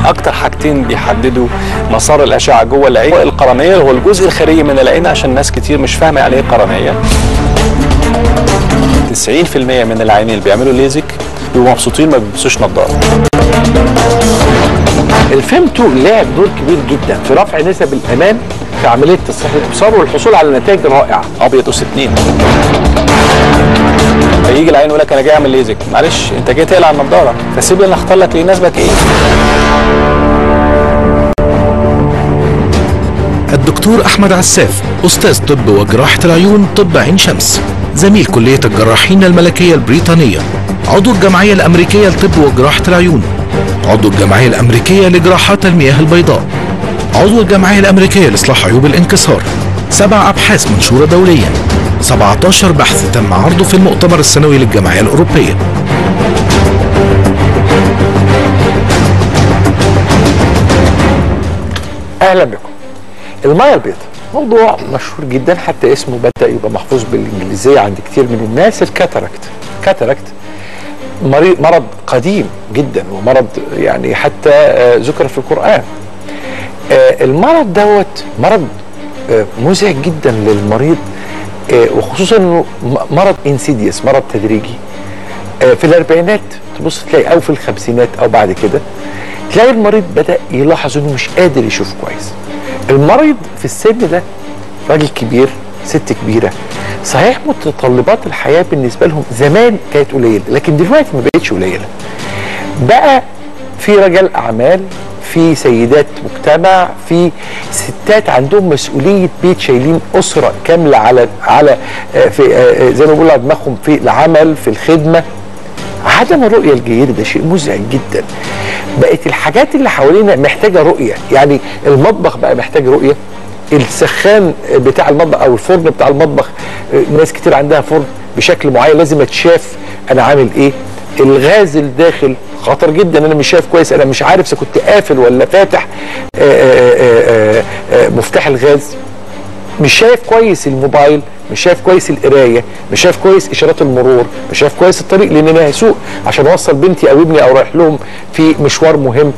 اكتر حاجتين بيحددوا مسار الاشعه جوه العين القرنيه هو الجزء الخارجي من العين عشان ناس كتير مش فاهمه يعني ايه قرنيه 90% من العيانين اللي بيعملوا ليزك بيبقوا مبسوطين ما بيلبسوش نظاره الفيمتو لعب دور كبير جدا في رفع نسب الامان في عمليه تصحيح الابصار والحصول على نتائج رائعه ابيض اس اتنين فيجي العين يقول لك انا جاي اعمل ليزك معلش انت جاي تقلع النضاره فسيب لي انا اختار لك اللي يناسبك ايه الدكتور أحمد عساف أستاذ طب وجراحة العيون طب عين شمس زميل كلية الجراحين الملكية البريطانية عضو الجمعية الأمريكية لطب وجراحة العيون عضو الجمعية الأمريكية لجراحات المياه البيضاء عضو الجمعية الأمريكية لإصلاح عيوب الانكسار سبع أبحاث منشورة دوليا 17 بحث تم عرضه في المؤتمر السنوي للجمعية الأوروبية اهلا بكم الميه البيضاء موضوع مشهور جدا حتى اسمه بدا يبقى محفوظ بالانجليزيه عند كتير من الناس الكاتاراكت كاتاراكت مريض مرض قديم جدا ومرض يعني حتى آه، ذكر في القران آه، المرض دوت مرض آه، مزعج جدا للمريض آه، وخصوصا انه م- مرض انسيديوس مرض تدريجي آه، في الاربعينات تبص تلاقي او في الخمسينات او بعد كده تلاقي المريض بدا يلاحظ انه مش قادر يشوف كويس المريض في السن ده راجل كبير ست كبيره صحيح متطلبات الحياه بالنسبه لهم زمان كانت قليله لكن دلوقتي ما بقتش قليله بقى في رجال اعمال في سيدات مجتمع في ستات عندهم مسؤوليه بيت شايلين اسره كامله على على آه، في آه، آه، زي ما بيقولوا على دماغهم في العمل في الخدمه عدم الرؤيه الجيده ده شيء مزعج جدا بقت الحاجات اللي حوالينا محتاجه رؤيه يعني المطبخ بقى محتاج رؤيه السخان بتاع المطبخ او الفرن بتاع المطبخ آه، ناس كتير عندها فرن بشكل معين لازم اتشاف انا عامل ايه الغاز الداخل خطر جدا انا مش شايف كويس انا مش عارف اذا كنت قافل ولا فاتح آه، آه، آه، آه، مفتاح الغاز مش شايف كويس الموبايل مش شايف كويس القرايه مش شايف كويس اشارات المرور مش شايف كويس الطريق لان انا هسوق عشان اوصل بنتي او ابني او رايح لهم في مشوار مهم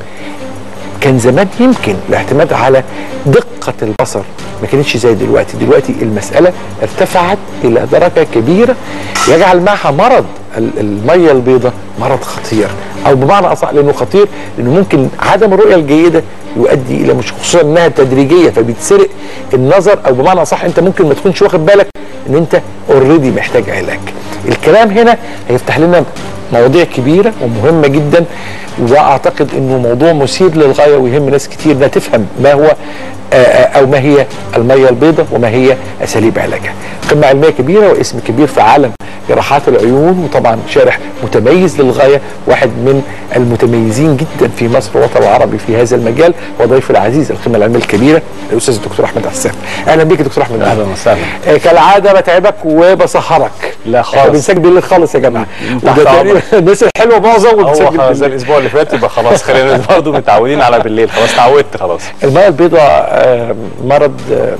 كان زمان يمكن الاعتماد على دقة البصر ما كانتش زي دلوقتي دلوقتي المسألة ارتفعت إلى درجة كبيرة يجعل معها مرض ال- المية البيضاء مرض خطير أو بمعنى أصح لأنه خطير لأنه ممكن عدم الرؤية الجيدة يؤدي إلى مش خصوصا إنها تدريجية فبيتسرق النظر أو بمعنى أصح أنت ممكن ما تكونش واخد بالك إن أنت اوريدي محتاج علاج الكلام هنا هيفتح لنا مواضيع كبيرة ومهمة جدا واعتقد انه موضوع مثير للغاية ويهم ناس كتير انها تفهم ما هو آه، آه، او ما هي المية البيضاء وما هي اساليب علاجها. قمة علمية كبيرة واسم كبير في عالم جراحات العيون وطبعا شارح متميز للغاية واحد من المتميزين جدا في مصر والوطن العربي في هذا المجال وضيف العزيز القمة العلمية الكبيرة الاستاذ الدكتور احمد عساف. اهلا بيك يا دكتور احمد اهلا وسهلا آه، كالعادة بتعبك وبسهرك. لا احنا خالص بنسجل بالليل خالص يا جماعة. تحت وده تقريبا أمرك. الناس الحلوة معظم هو بتسجل خلاص زي بالليل. الاسبوع اللي فات يبقى خلاص خلينا برضه متعودين على بالليل خلاص اتعودت خلاص المياه البيضاء آه، مرض آه،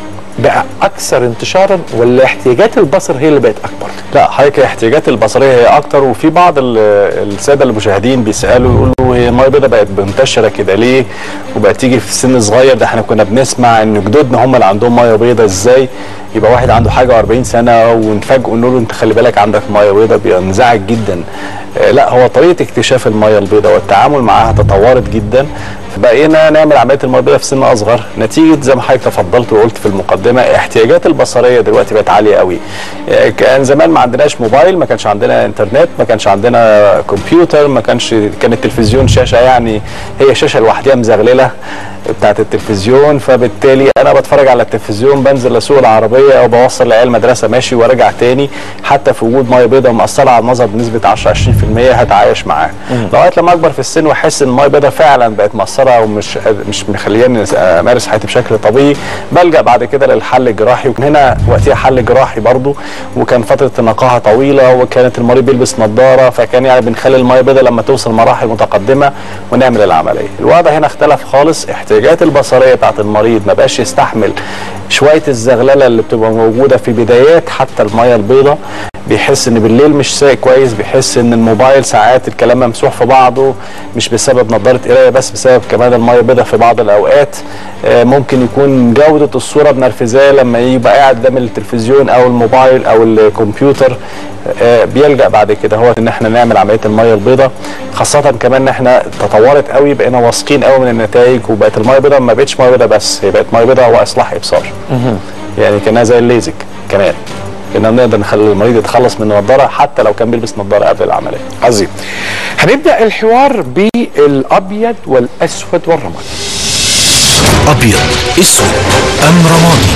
بقى اكثر انتشارا ولا احتياجات البصر هي اللي بقت اكبر؟ لا حضرتك الاحتياجات البصريه هي اكتر وفي بعض ال- الساده المشاهدين بيسالوا يقولوا هي الميه البيضاء بقت منتشره كده ليه وبقت تيجي في سن صغير ده احنا كنا بنسمع ان جدودنا هم اللي عندهم ميه بيضاء ازاي يبقى واحد عنده حاجه و40 سنه ونفاجئه نقول له انت خلي بالك عندك ميه بيضاء بينزعج جدا آه، لا هو طريقه اكتشاف الميه البيضاء والتعامل معاها تطورت جدا فبقينا نعمل عمليه الميه البيضاء في سن اصغر نتيجه زي ما حضرتك تفضلت وقلت في المقدمه احتياجات البصريه دلوقتي بقت عاليه قوي آه، كان زمان ما عندناش موبايل ما كانش عندنا انترنت ما كانش عندنا كمبيوتر ما كانش كان التلفزيون شاشه يعني هي شاشه لوحدها مزغلله بتاعت التلفزيون فبالتالي انا بتفرج على التلفزيون بنزل اسوق العربيه او بوصل العيال المدرسه ماشي وارجع تاني حتى في وجود ميه بيضاء مأثره على النظر بنسبه 10 20% هتعايش معاه لغايه لما اكبر في السن واحس ان الميه البيضاء فعلا بقت مأثره ومش مش مخلياني امارس حياتي بشكل طبيعي بلجا بعد كده للحل الجراحي وكان هنا وقتها حل جراحي برضو وكان فتره النقاهه طويله وكانت المريض بيلبس نظاره فكان يعني بنخلي الميه البيضاء لما توصل مراحل متقدمه ونعمل العمليه الوضع هنا اختلف خالص احتياجات البصريه بتاعت المريض ما بقاش يستحمل شويه الزغلله اللي بتبقى موجوده في بدايات حتى الميه البيضاء بيحس ان بالليل مش سايق كويس بيحس ان الموبايل ساعات الكلام ممسوح في بعضه مش بسبب نظاره قرايه بس بسبب كمان الميه البيضاء في بعض الاوقات آه، ممكن يكون جوده الصوره بنرفزاه لما يبقى قاعد قدام التلفزيون او الموبايل او الكمبيوتر آه، بيلجا بعد كده هو ان احنا نعمل عمليه الميه البيضاء خاصه كمان ان احنا تطورت قوي بقينا واثقين قوي من النتائج وبقت الميه البيضاء ما بقتش ميه بيضاء بس هي بقت ميه بيضاء واصلاح ابصار يعني كانها زي الليزك كمان كنا نقدر نخلي المريض يتخلص من النضاره حتى لو كان بيلبس نضاره قبل العمليه عظيم هنبدا الحوار بالابيض والاسود والرمادي أبيض أسود أم رمادي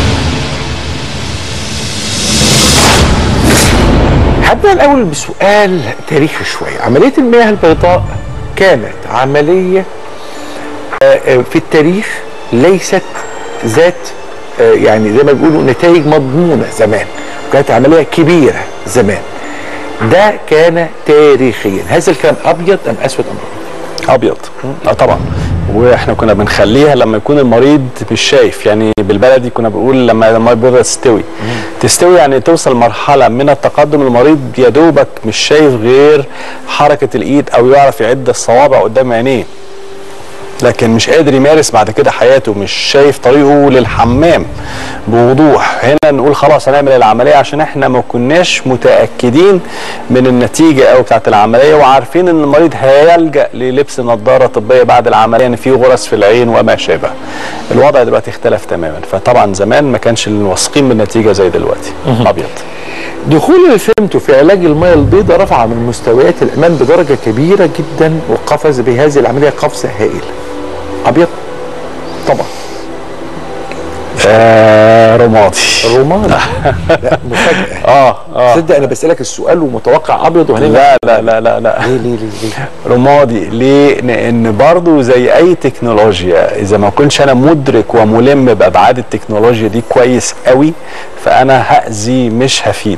هبدا الاول بسؤال تاريخي شويه عمليه المياه البيضاء كانت عمليه آه، آه، في التاريخ ليست ذات آه، يعني زي ما بيقولوا نتائج مضمونه زمان كانت عمليه كبيره زمان ده كان تاريخيا هذا الكلام ابيض ام اسود ام رمادي ابيض اه طبعا واحنا كنا بنخليها لما يكون المريض مش شايف يعني بالبلدي كنا بنقول لما الميه البيضاء تستوي تستوي يعني توصل مرحله من التقدم المريض يا دوبك مش شايف غير حركه الايد او يعرف يعد الصوابع قدام عينيه لكن مش قادر يمارس بعد كده حياته مش شايف طريقه للحمام بوضوح هنا نقول خلاص هنعمل العمليه عشان احنا ما كناش متاكدين من النتيجه او بتاعه العمليه وعارفين ان المريض هيلجا للبس نظاره طبيه بعد العمليه ان في غرز في العين وما شابه الوضع دلوقتي اختلف تماما فطبعا زمان ما كانش واثقين من النتيجه زي دلوقتي ابيض دخول الفيمتو في علاج المياه البيضاء رفع من مستويات الامان بدرجه كبيره جدا وقفز بهذه العمليه قفزه هائله ابيض طبعا آه رمادي روماني لا مفاجاه اه اه تصدق انا بسالك السؤال ومتوقع ابيض وهنبقى لا لا لا لا لا ليه ليه ليه, ليه؟ رمادي ليه؟ لان برضو زي اي تكنولوجيا اذا ما كنتش انا مدرك وملم بابعاد التكنولوجيا دي كويس قوي فانا هاذي مش هفيد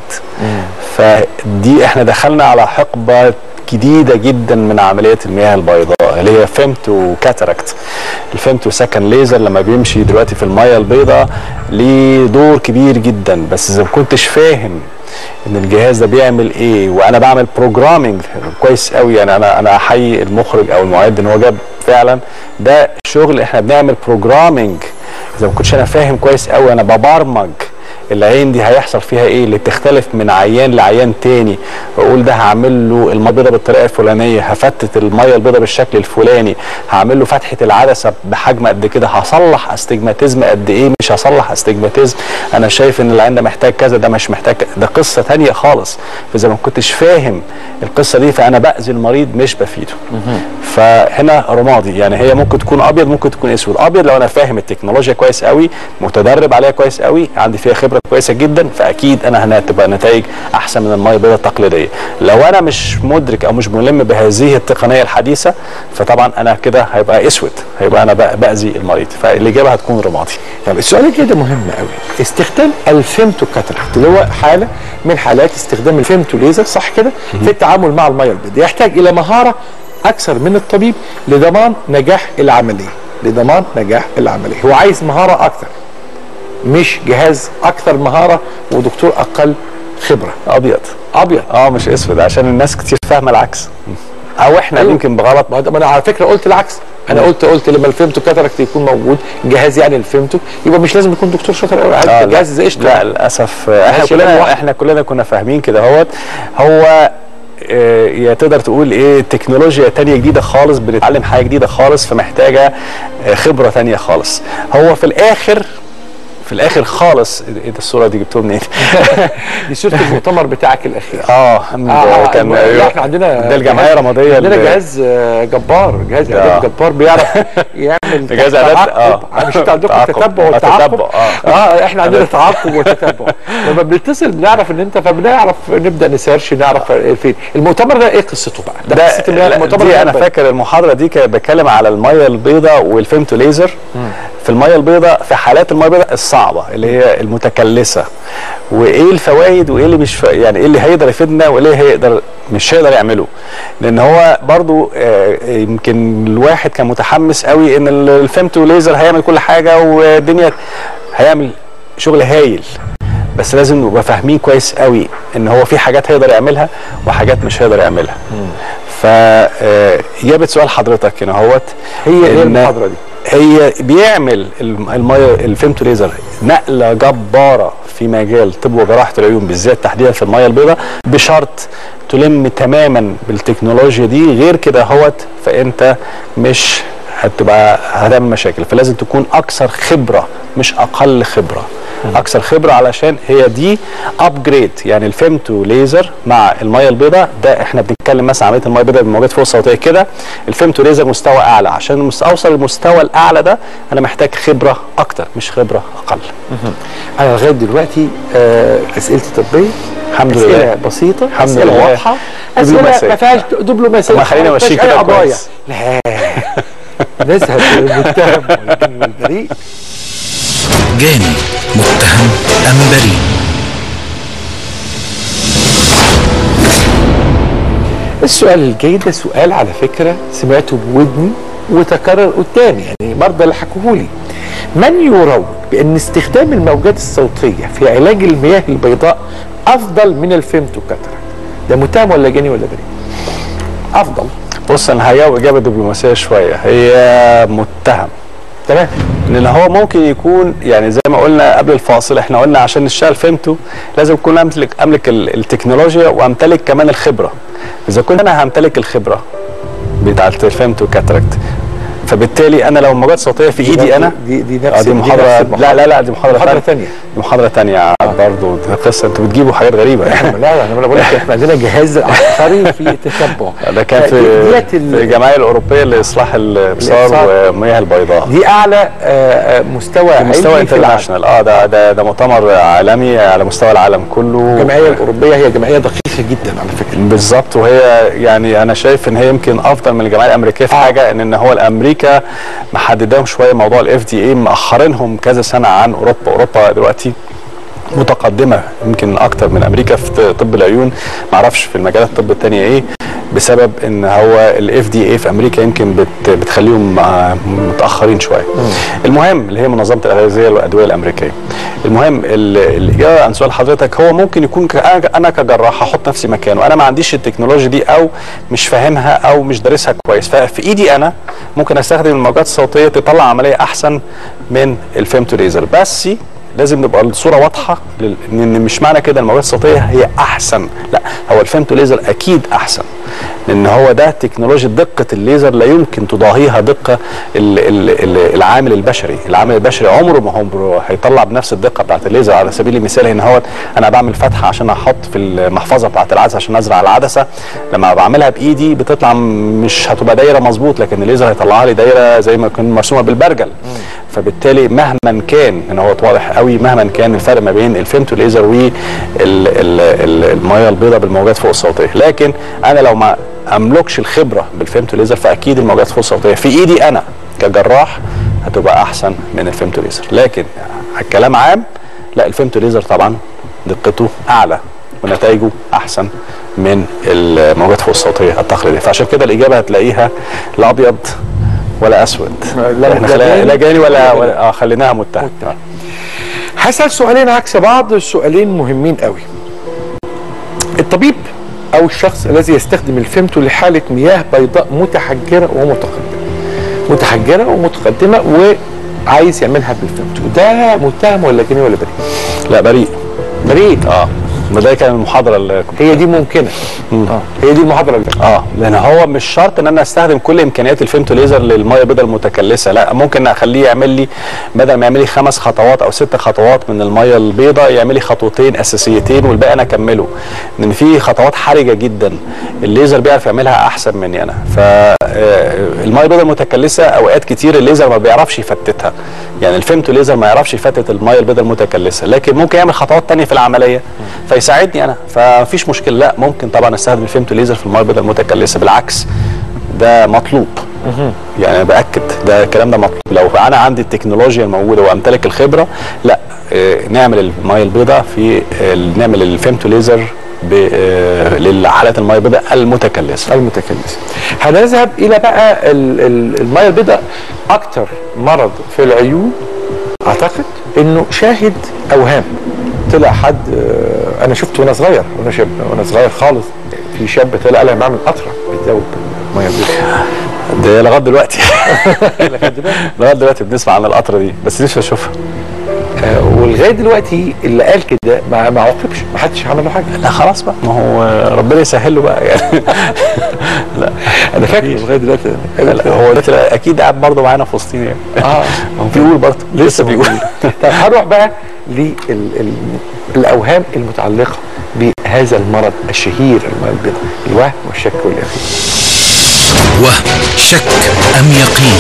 فدي احنا دخلنا على حقبه جديدة جدا من عمليات المياه البيضاء اللي هي فيمتو كاتاراكت الفيمتو سكن ليزر لما بيمشي دلوقتي في المياه البيضاء ليه دور كبير جدا بس اذا ما كنتش فاهم ان الجهاز ده بيعمل ايه وانا بعمل بروجرامنج كويس قوي يعني انا انا احيي المخرج او المعد ان هو جاب فعلا ده شغل احنا بنعمل بروجرامنج اذا ما كنتش انا فاهم كويس قوي انا ببرمج العين دي هيحصل فيها ايه اللي تختلف من عيان لعيان تاني واقول ده هعمل له الميه البيضاء بالطريقه الفلانيه هفتت الميه البيضاء بالشكل الفلاني هعمل له فتحه العدسه بحجم قد كده هصلح استجماتيزم قد ايه مش هصلح استجماتيزم انا شايف ان العين ده محتاج كذا ده مش محتاج كذا. ده قصه تانية خالص فاذا ما كنتش فاهم القصه دي فانا باذي المريض مش بفيده فهنا رمادي يعني هي ممكن تكون ابيض ممكن تكون اسود ابيض لو انا فاهم التكنولوجيا كويس قوي متدرب عليها كويس قوي عندي فيها خبره كويسه جدا فاكيد انا هنا هتبقى نتائج احسن من الميه البيضاء التقليديه لو انا مش مدرك او مش ملم بهذه التقنيه الحديثه فطبعا انا كده هيبقى اسود هيبقى انا بأ- باذي المريض فالاجابه هتكون رمادي طب السؤال كده مهم قوي استخدام الفيمتو كاتاراكت اللي هو حاله من حالات استخدام الفيمتو ليزر صح كده في التعامل مع الميه البيضاء يحتاج الى مهاره اكثر من الطبيب لضمان نجاح العمليه لضمان نجاح العمليه هو عايز مهاره اكثر مش جهاز اكثر مهاره ودكتور اقل خبره ابيض ابيض اه مش اسود عشان الناس كتير فاهمه العكس او احنا أيوة. يمكن بغلط ما ده- ما انا على فكره قلت العكس انا قلت قلت لما الفيمتو كاتاراكت يكون موجود جهاز يعني الفيمتو يبقى مش لازم يكون دكتور شاطر قوي آه عادي لا, جهاز زي قشطه لا للاسف آه، احنا ماشي، كلام كلنا واحد. احنا كلنا كنا فاهمين كده اهوت هو آه، يا تقدر تقول ايه تكنولوجيا تانية جديدة خالص بنتعلم حاجة جديدة خالص فمحتاجة آه، خبرة تانية خالص هو في الاخر في الاخر خالص ايه ده الصورة دي جبتوها منين؟ دي صوره المؤتمر بتاعك الاخير اه آه، كان لا، احنا عندنا ده الجمعية الرمادية عندنا اللي- جهاز آه، جبار جهاز آه. اعداد جبار بيعرف يعمل جهاز إعداد، تعقب. آه. مش انتوا عندكم تعقب. التتبع آه، والتعقب تتبع، آه. اه احنا عندنا تعقب وتتبع لما بنتصل بنعرف ان انت فبنعرف نبدا نسيرش نعرف فين المؤتمر ده ايه قصته بقى ده, ده قصه لا، المؤتمر دي ده انا بقى. فاكر المحاضره دي كانت بتكلم على الميه البيضاء والفيمتو ليزر في الميه البيضاء في حالات الميه البيضاء الصعبه اللي هي المتكلسه وايه الفوائد وايه اللي مش فا... يعني ايه اللي هيقدر يفيدنا وايه اللي هيقدر مش هيقدر يعمله لان هو برضو آه، يمكن الواحد كان متحمس قوي ان ال- الفيمتو ليزر هيعمل كل حاجه والدنيا هيعمل شغل هايل بس لازم نبقى فاهمين كويس قوي ان هو في حاجات هيقدر يعملها وحاجات مش هيقدر يعملها فاجابه سؤال حضرتك هنا اهوت هي ايه إن المحاضره دي هي بيعمل الم- الميه الفيمتو ليزر نقله جباره في مجال طب وجراحه العيون بالذات تحديدا في الميه البيضاء بشرط تلم تماما بالتكنولوجيا دي غير كده هوت فانت مش هتبقى هتعمل مشاكل فلازم تكون اكثر خبره مش اقل خبره اكثر خبره علشان هي دي ابجريد يعني الفيمتو ليزر مع الميه البيضاء ده احنا بنتكلم مثلا عمليه الميه البيضاء بموجات فوق صوتيه كده الفيمتو ليزر مستوى اعلى عشان المس- اوصل للمستوى الاعلى ده انا محتاج خبره اكتر مش خبره اقل انا لغايه دلوقتي آه اسئلتي طبيه الحمد اسئله لله. بسيطه الحمد اسئله لله. واضحه اسئله دبلوماسية. ما فيهاش دبلوماسيه طب ما خلينا ما فيهاش نمشيه أي كده قضايا. كويس. لا نذهب الى المتهم والجاني والبريء جاني متهم أم بريء السؤال الجاي ده سؤال على فكرة سمعته بودني وتكرر قدامي يعني مرضى اللي حكوهولي من يروج بأن استخدام الموجات الصوتية في علاج المياه البيضاء أفضل من الفيمتو كاتراكت ده متهم ولا جاني ولا بريء أفضل بص انا هجاوب اجابه دبلوماسيه شويه هي متهم تمام لان هو ممكن يكون يعني زي ما قلنا قبل الفاصل احنا قلنا عشان نشتغل فهمته لازم اكون امتلك املك ال- التكنولوجيا وامتلك كمان الخبره اذا كنت انا همتلك الخبره بتاعت الفهمته كاتراكت فبالتالي انا لو الموجات الصوتيه في ايدي انا دي دي آه، نفس دي محاضره نفس لا لا لا دي محاضره محاضرة تانية تانية. دي محاضره تانية برضه دي قصه انتوا بتجيبوا حاجات غريبه لا لا انا بقول لك احنا عندنا جهاز عبقري في التتبع ده كان في ديت في ال- الجمعيه الاوروبيه لاصلاح الابصار الإبصار. والمياه البيضاء دي اعلى آه، آه، مستوى علمي مستوى في العالم. انترناشونال اه ده ده ده مؤتمر عالمي على مستوى العالم كله الجمعيه الاوروبيه هي جمعيه دقيقه جدا على فكره بالظبط وهي يعني انا شايف ان هي يمكن افضل من الجمعيه الامريكيه في آه. حاجه ان ان هو الامريكا محددهم شويه موضوع الاف دي اي مأخرينهم كذا سنه عن اوروبا اوروبا دلوقتي متقدمه يمكن اكتر من امريكا في طب العيون معرفش في المجالات الطب التانية ايه بسبب ان هو الاف دي اي في امريكا يمكن بت بتخليهم آه، متاخرين شويه المهم اللي هي منظمه الاغذيه والادويه الامريكيه المهم ال- الاجابه عن سؤال حضرتك هو ممكن يكون ك- أنا- انا كجراح هحط نفسي مكانه انا ما عنديش التكنولوجيا دي او مش فاهمها او مش دارسها كويس ففي ايدي انا ممكن استخدم الموجات الصوتيه تطلع عمليه احسن من الفيمتو ليزر بس لازم نبقى الصوره واضحه لل- ان مش معنى كده الموجات الصوتيه هي احسن لا هو الفيمتو ليزر اكيد احسن لان هو ده تكنولوجيا دقه الليزر لا يمكن تضاهيها دقه ال ال ال العامل البشري العامل البشري عمره ما عمره هيطلع بنفس الدقه بتاعت الليزر على سبيل المثال هنا هو انا بعمل فتحه عشان احط في المحفظه بتاعت العدسه عشان ازرع العدسه لما بعملها بايدي بتطلع م- مش هتبقى دايره مظبوط لكن الليزر هيطلعها لي دايره زي ما كان مرسومه بالبرجل فبالتالي مهما كان ان هو واضح قوي مهما كان الفرق ما بين الفيمتو ليزر والميه البيضاء بالموجات فوق الصوتيه لكن انا لو ما املكش الخبره بالفيمتو ليزر فاكيد الموجات فوق الصوتيه في ايدي انا كجراح هتبقى احسن من الفيمتو ليزر لكن الكلام عام لا الفيمتو ليزر طبعا دقته اعلى ونتائجه احسن من الموجات فوق الصوتيه التقليديه فعشان كده الاجابه هتلاقيها لا ابيض ولا اسود لا احنا لا خلا- جاني لا جاني ولا, ولا ولا آه خليناها متهم آه. هسأل سؤالين عكس بعض سؤالين مهمين قوي الطبيب او الشخص الذي يستخدم الفيمتو لحالة مياه بيضاء متحجرة ومتقدمة متحجرة ومتقدمة وعايز يعملها بالفيمتو ده متهم ولا جاني ولا بريء لا بريء بريء اه ما ده كان المحاضره اللي كنت هي دي ممكنة اه هي دي المحاضرة اللي اه لان هو مش شرط ان انا استخدم كل امكانيات الفيمتو ليزر للميه البيضاء المتكلسه لا ممكن اخليه يعمل لي بدل ما يعمل لي خمس خطوات او ست خطوات من الميه البيضاء يعمل لي خطوتين اساسيتين والباقي انا اكمله لان في خطوات حرجه جدا الليزر بيعرف يعملها احسن مني انا فالميه البيضاء المتكلسه اوقات كتير الليزر ما بيعرفش يفتتها يعني الفيمتو ليزر ما يعرفش يفتت الميه البيضاء المتكلسه لكن ممكن يعمل خطوات تانية في العمليه فيساعدني انا فمفيش مشكله لا ممكن طبعا استخدم الفيمتو ليزر في الميه البيضاء المتكلسه بالعكس ده مطلوب يعني أنا باكد ده الكلام ده مطلوب لو انا عندي التكنولوجيا الموجوده وامتلك الخبره لا آه، نعمل الميه البيضاء في آه، نعمل الفيمتو ليزر ب- آه، للحالات الميه البيضاء المتكلسه المتكلسة هنذهب الى بقى ال- ال- المياه البيضاء اكتر مرض في العيون اعتقد انه شاهد اوهام طلع حد آه، انا شفته وانا صغير وانا شاب وانا صغير خالص في شاب طلع قال انا بعمل قطره بتذوب الميه البيضاء ده لغايه دلوقتي لغاية دلوقتي. لغايه دلوقتي بنسمع عن القطره دي بس نفسي اشوفها آه، ولغايه دلوقتي اللي قال كده ما ما عوقبش ما حدش عمل له حاجه لا خلاص بقى ما هو ربنا يسهل له بقى يعني لا انا فاكر لغايه دلوقتي لا هو دلوقتي اكيد قاعد برضه معانا في وسطينا يعني اه هو بيقول برضه لسه بيقول طب هنروح بقى للاوهام المتعلقه بهذا المرض الشهير المرض البيضاء الوهم والشك واليقين وهم شك أم يقين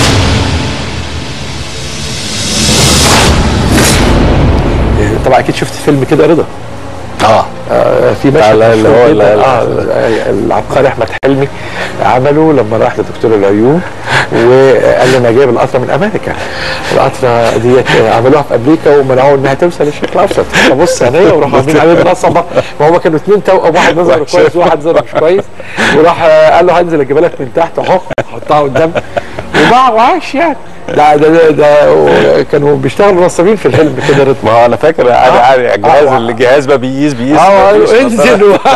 آه، طبعا اكيد شفت فيلم كده رضا اه آه، في مشهد على اللي مشهور هو جداً. ال- اه العبقري احمد حلمي عمله لما راح لدكتور العيون وقال له انا جايب القطره من امريكا القطره ديت عملوها في امريكا ومنعوها انها توصل للشرق الاوسط فبص عينيا وراحوا عاملين عليه نصبه وهو كانوا اثنين توأم واحد نظره كويس وواحد نظره مش كويس وراح آه، قال له هنزل اجيبها لك من تحت اهو حطها قدام وباع وعاش يعني ده ده ده, ده كانوا بيشتغلوا نصابين في الفيلم كده رضا ما هو انا فاكر عادي آه. عادي الجهاز آه. الجهاز ما بيقيس بيقيس اه مفيش أيوة، نصارى. انزل و-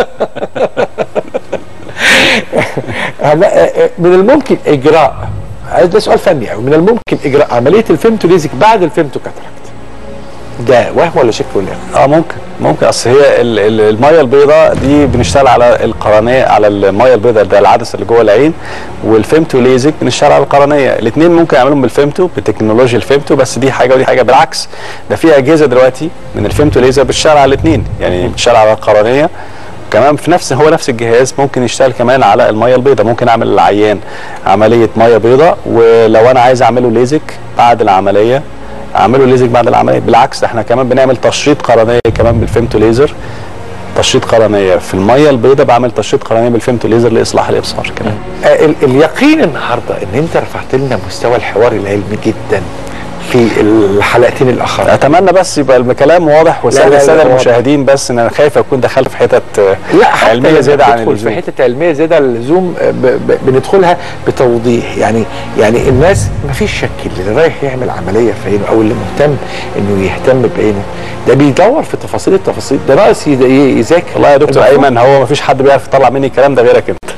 هلا آه، من الممكن اجراء ده سؤال فني أوي من الممكن اجراء عمليه الفيمتوليزك بعد الفيمتو كاتراكت ده وهم ولا شك ولا إيه؟ اه ممكن ممكن اصل هي ال- ال- الميه البيضاء دي بنشتغل على القرنيه على الميه البيضاء ده العدسه اللي جوه العين والفيمتو ليزك بنشتغل على القرنيه الاثنين ممكن يعملهم بالفيمتو بتكنولوجيا الفيمتو بس دي حاجه ودي حاجه بالعكس ده في اجهزه دلوقتي من الفيمتو ليزر بتشتغل على الاثنين يعني بتشتغل على القرنيه كمان في نفس هو نفس الجهاز ممكن يشتغل كمان على الميه البيضاء ممكن اعمل للعيان عمليه ميه بيضاء ولو انا عايز اعمله ليزك بعد العمليه اعمله ليزك بعد العمليه بالعكس ده احنا كمان بنعمل تشريط قرنيه كمان بالفيمتو ليزر تشريط قرنيه في الميه البيضاء بعمل تشريط قرنيه بالفيمتو ليزر لاصلاح الابصار كمان آه، ال- اليقين النهارده ان انت رفعت لنا مستوى الحوار العلمي جدا في الحلقتين الاخرين اتمنى بس يبقى الكلام واضح لا، وسهل لا، الساده واضح. المشاهدين بس ان انا خايف اكون دخلت في حتت آه، لا حتى علميه لما زياده عن تدخل اللزوم في حته علميه زياده عن اللزوم آه، ب- ب- بندخلها بتوضيح يعني يعني الناس ما فيش شك اللي رايح يعمل عمليه في عينه او اللي مهتم انه يهتم بعينه ده بيدور في تفاصيل التفاصيل ده ناقص يد- ي- يذاكر والله يا دكتور المفروض- ايمن هو ما فيش حد بيعرف يطلع مني الكلام ده غيرك انت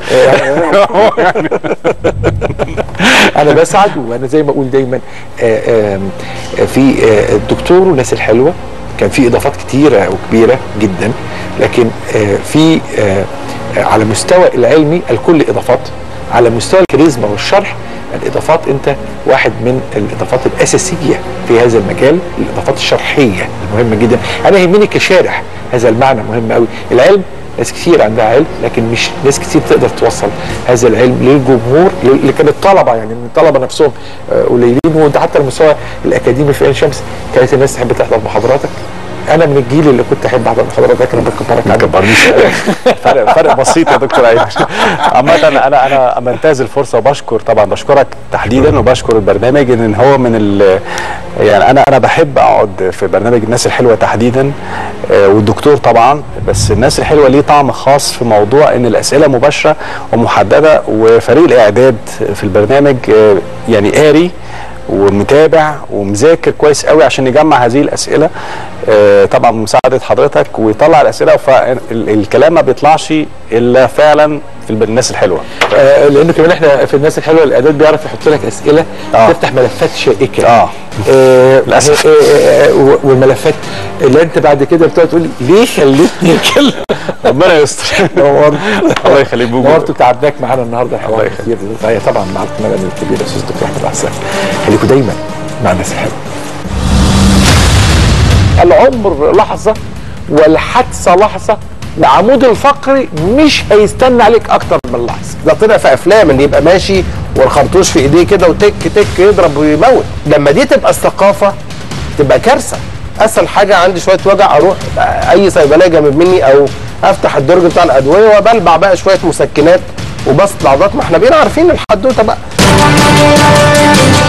انا بسعد وانا زي ما اقول دايما آه، آم، آه، في آه، الدكتور والناس الحلوه كان في اضافات كتيره وكبيره جدا لكن آه، في آه، آه، على مستوى العلمي الكل اضافات على مستوى الكاريزما والشرح الاضافات انت واحد من الاضافات الاساسيه في هذا المجال الاضافات الشرحيه المهمه جدا انا يهمني كشارح هذا المعنى مهم قوي العلم ناس كتير عندها علم لكن مش ناس كتير تقدر توصل هذا العلم للجمهور اللي كان الطلبه يعني من الطلبه نفسهم آه، قليلين وانت حتى المستوى الاكاديمي في عين شمس كانت الناس تحب تحضر محاضراتك انا من الجيل اللي كنت احب احضر محاضراتك انا بكبرك ما عنك. تكبرنيش فرق فرق بسيط يا دكتور ايمن عامة انا انا انا بنتهز الفرصه وبشكر طبعا بشكرك تحديدا وبشكر البرنامج ان هو من ال يعني انا انا بحب اقعد في برنامج الناس الحلوه تحديدا آه، والدكتور طبعا بس الناس الحلوه ليه طعم خاص في موضوع ان الاسئله مباشره ومحدده وفريق الاعداد في البرنامج آه، يعني قاري ومتابع ومذاكر كويس قوي عشان يجمع هذه الاسئله آه، طبعا بمساعده حضرتك ويطلع الاسئله فالكلام ما بيطلعش الا فعلا في الب- الناس الحلوه آه لانه كمان احنا في الناس الحلوه الاعداد بيعرف يحط لك اسئله آه. تفتح ملفات شائكه اه آه للأسف. آه، آه، آه، و- والملفات اللي انت بعد كده بتقعد تقول ليه خلتني اتكلم ربنا يستر نورت الله يخليك بوجودك. نورت وتعبناك معانا النهارده حوار كتير هي طبعا مع القناه الكبير الاستاذ دكتور احمد عساف خليكم دايما مع الناس الحلوه العمر لحظه والحادثه لحظه العمود الفقري مش هيستنى عليك اكتر من لحظه ده طلع في افلام ان يبقى ماشي والخرطوش في ايديه كده وتك تك يضرب ويموت لما دي تبقى الثقافه تبقى كارثه اسهل حاجه عندي شويه وجع اروح اي صيدليه جنب مني او افتح الدرج بتاع الادويه وبلبع بقى شويه مسكنات وبسط العضلات ما احنا بقينا عارفين الحدوته بقى